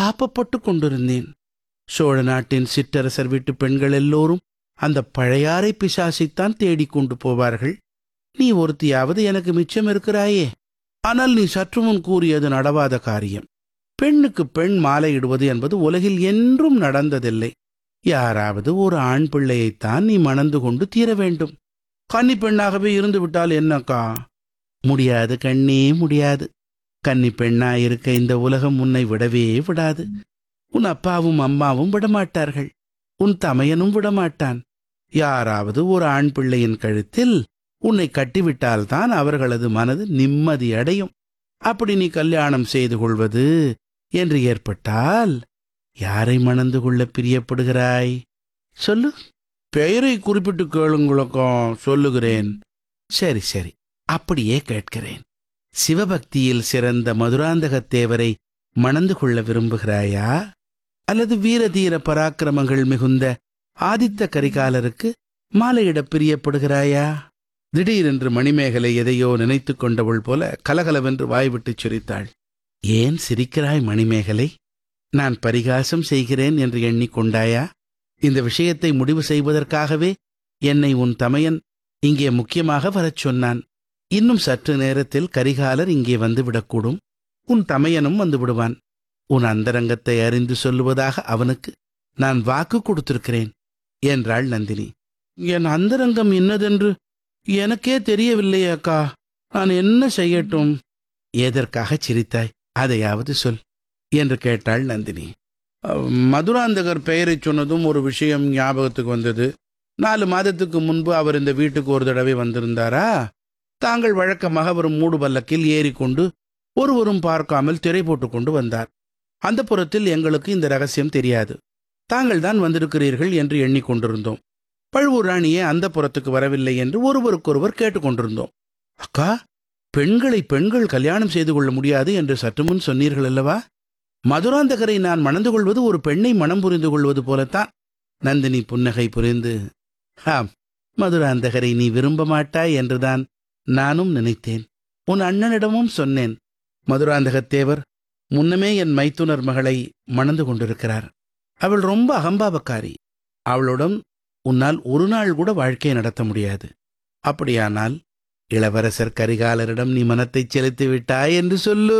பரிதாபப்பட்டு கொண்டிருந்தேன் சோழ நாட்டின் சிற்றரசர் வீட்டு பெண்கள் எல்லோரும் அந்த பழையாறை பிசாசைத்தான் தேடிக் கொண்டு போவார்கள் நீ ஒருத்தியாவது எனக்கு மிச்சம் இருக்கிறாயே ஆனால் நீ சற்று முன் கூறியது நடவாத காரியம் பெண்ணுக்கு பெண் மாலையிடுவது என்பது உலகில் என்றும் நடந்ததில்லை யாராவது ஒரு ஆண் பிள்ளையைத்தான் நீ மணந்து கொண்டு தீர வேண்டும் கன்னி பெண்ணாகவே இருந்து விட்டால் என்னக்கா முடியாது கண்ணே முடியாது கன்னி பெண்ணா இருக்க இந்த உலகம் உன்னை விடவே விடாது உன் அப்பாவும் அம்மாவும் விடமாட்டார்கள் உன் தமையனும் விடமாட்டான் யாராவது ஒரு ஆண் பிள்ளையின் கழுத்தில் உன்னை கட்டிவிட்டால்தான் அவர்களது மனது நிம்மதி அடையும் அப்படி நீ கல்யாணம் செய்து கொள்வது என்று ஏற்பட்டால் யாரை மணந்து கொள்ள பிரியப்படுகிறாய் சொல்லு பெயரை குறிப்பிட்டு கேளுங்களுக்கும் சொல்லுகிறேன் சரி சரி அப்படியே கேட்கிறேன் சிவபக்தியில் சிறந்த மதுராந்தகத்தேவரை மணந்து கொள்ள விரும்புகிறாயா அல்லது வீரதீர பராக்கிரமங்கள் மிகுந்த ஆதித்த கரிகாலருக்கு மாலையிட பிரியப்படுகிறாயா திடீரென்று மணிமேகலை எதையோ நினைத்துக் கொண்டவள் போல கலகலவென்று வாய்விட்டுச் சிரித்தாள் ஏன் சிரிக்கிறாய் மணிமேகலை நான் பரிகாசம் செய்கிறேன் என்று எண்ணிக்கொண்டாயா இந்த விஷயத்தை முடிவு செய்வதற்காகவே என்னை உன் தமையன் இங்கே முக்கியமாக வரச் சொன்னான் இன்னும் சற்று நேரத்தில் கரிகாலர் இங்கே வந்து விடக்கூடும் உன் தமையனும் வந்து விடுவான் உன் அந்தரங்கத்தை அறிந்து சொல்லுவதாக அவனுக்கு நான் வாக்கு கொடுத்திருக்கிறேன் என்றாள் நந்தினி என் அந்தரங்கம் இன்னதென்று எனக்கே தெரியவில்லை அக்கா நான் என்ன செய்யட்டும் எதற்காக சிரித்தாய் அதையாவது சொல் என்று கேட்டாள் நந்தினி அஹ், மதுராந்தகர் பெயரைச் சொன்னதும் ஒரு விஷயம் ஞாபகத்துக்கு வந்தது நாலு மாதத்துக்கு முன்பு அவர் இந்த வீட்டுக்கு ஒரு தடவை வந்திருந்தாரா தாங்கள் வழக்கமாக வரும் மூடு பல்லக்கில் ஏறிக்கொண்டு ஒருவரும் பார்க்காமல் திரை போட்டுக் கொண்டு வந்தார் அந்த புறத்தில் எங்களுக்கு இந்த ரகசியம் தெரியாது தாங்கள் தான் வந்திருக்கிறீர்கள் என்று எண்ணிக்கொண்டிருந்தோம் பழுவூர் ராணியே அந்த புறத்துக்கு வரவில்லை என்று ஒருவருக்கொருவர் கேட்டுக்கொண்டிருந்தோம் அக்கா பெண்களை பெண்கள் கல்யாணம் செய்து கொள்ள முடியாது என்று சற்று முன் சொன்னீர்கள் அல்லவா மதுராந்தகரை நான் மணந்து கொள்வது ஒரு பெண்ணை மனம் புரிந்து கொள்வது போலத்தான் நந்தினி புன்னகை புரிந்து ஆம் மதுராந்தகரை நீ விரும்ப மாட்டாய் என்றுதான் நானும் நினைத்தேன் உன் அண்ணனிடமும் சொன்னேன் மதுராந்தகத்தேவர் முன்னமே என் மைத்துனர் மகளை மணந்து கொண்டிருக்கிறார் அவள் ரொம்ப அகம்பாவக்காரி அவளுடன் உன்னால் ஒரு நாள் கூட வாழ்க்கையை நடத்த முடியாது அப்படியானால் இளவரசர் கரிகாலரிடம் நீ மனத்தைச் செலுத்தி விட்டாய் என்று சொல்லு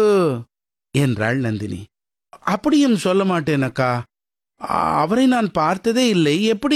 என்றாள் நந்தினி அப்படியும் சொல்ல மாட்டேன் அக்கா அ- அவரை நான் பார்த்ததே இல்லை எப்படி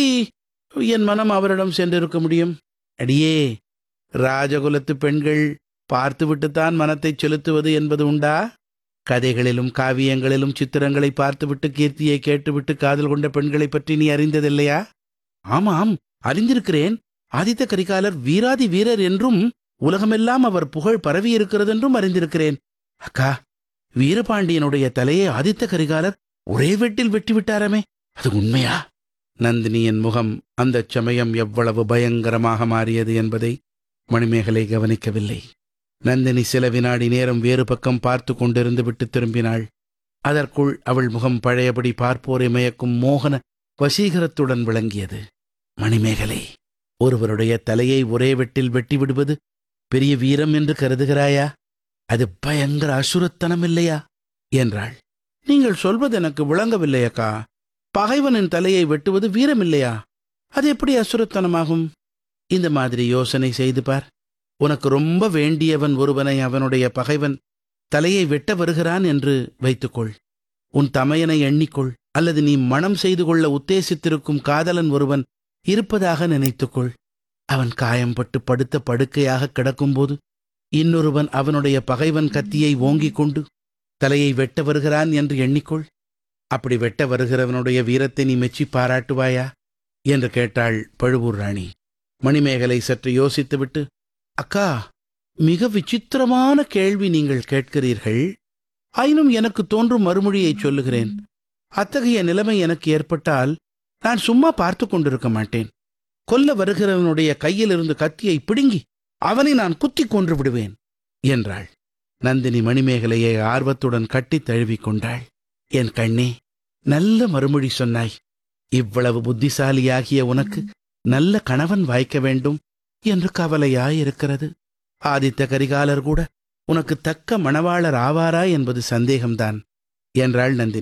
என் மனம் அவரிடம் சென்றிருக்க முடியும் அடியே ராஜகுலத்து பெண்கள் பார்த்துவிட்டுத்தான் மனத்தைச் செலுத்துவது என்பது உண்டா கதைகளிலும் காவியங்களிலும் சித்திரங்களை பார்த்துவிட்டு கீர்த்தியை கேட்டுவிட்டு காதல் கொண்ட பெண்களைப் பற்றி நீ அறிந்ததில்லையா ஆமாம் அறிந்திருக்கிறேன் ஆதித்த கரிகாலர் வீராதி வீரர் என்றும் உலகமெல்லாம் அவர் புகழ் பரவி இருக்கிறதென்றும் அறிந்திருக்கிறேன் அக்கா வீரபாண்டியனுடைய தலையை ஆதித்த கரிகாலர் ஒரே வெட்டில் வெட்டி விட்டாரமே அது உண்மையா நந்தினியின் முகம் அந்தச் சமயம் எவ்வளவு பயங்கரமாக மாறியது என்பதை மணிமேகலை கவனிக்கவில்லை நந்தினி சில வினாடி நேரம் வேறு பக்கம் பார்த்து கொண்டிருந்து விட்டு திரும்பினாள் அதற்குள் அவள் முகம் பழையபடி பார்ப்போரை மயக்கும் மோகன வசீகரத்துடன் விளங்கியது மணிமேகலை ஒருவருடைய தலையை ஒரே வெட்டில் வெட்டி விடுவது பெரிய வீரம் என்று கருதுகிறாயா அது பயங்கர அசுரத்தனம் இல்லையா என்றாள் நீங்கள் சொல்வது எனக்கு விளங்கவில்லை அக்கா பகைவனின் தலையை வெட்டுவது வீரமில்லையா அது எப்படி அசுரத்தனமாகும் இந்த மாதிரி யோசனை செய்து பார் உனக்கு ரொம்ப வேண்டியவன் ஒருவனை அவனுடைய பகைவன் தலையை வெட்ட வருகிறான் என்று வைத்துக்கொள் உன் தமையனை எண்ணிக்கொள் அல்லது நீ மனம் செய்து கொள்ள உத்தேசித்திருக்கும் காதலன் ஒருவன் இருப்பதாக நினைத்துக்கொள் அவன் காயம்பட்டு படுத்த படுக்கையாக கிடக்கும்போது இன்னொருவன் அவனுடைய பகைவன் கத்தியை ஓங்கிக் கொண்டு தலையை வெட்ட வருகிறான் என்று எண்ணிக்கொள் அப்படி வெட்ட வருகிறவனுடைய வீரத்தை நீ மெச்சி பாராட்டுவாயா என்று கேட்டாள் பழுவூர் ராணி மணிமேகலை சற்று யோசித்துவிட்டு அக்கா மிக விசித்திரமான கேள்வி நீங்கள் கேட்கிறீர்கள் ஆயினும் எனக்கு தோன்றும் மறுமொழியை சொல்லுகிறேன் அத்தகைய நிலைமை எனக்கு ஏற்பட்டால் நான் சும்மா பார்த்து கொண்டிருக்க மாட்டேன் கொல்ல வருகிறவனுடைய கையிலிருந்து கத்தியை பிடுங்கி அவனை நான் குத்திக் கொன்று விடுவேன் என்றாள் நந்தினி மணிமேகலையை ஆர்வத்துடன் கட்டித் தழுவிக் கொண்டாள் என் கண்ணே நல்ல மறுமொழி சொன்னாய் இவ்வளவு புத்திசாலியாகிய உனக்கு நல்ல கணவன் வாய்க்க வேண்டும் என்று கவலையாயிருக்கிறது ஆதித்த கரிகாலர் கூட உனக்கு தக்க மணவாளர் ஆவாரா என்பது சந்தேகம்தான் என்றாள் நந்தினி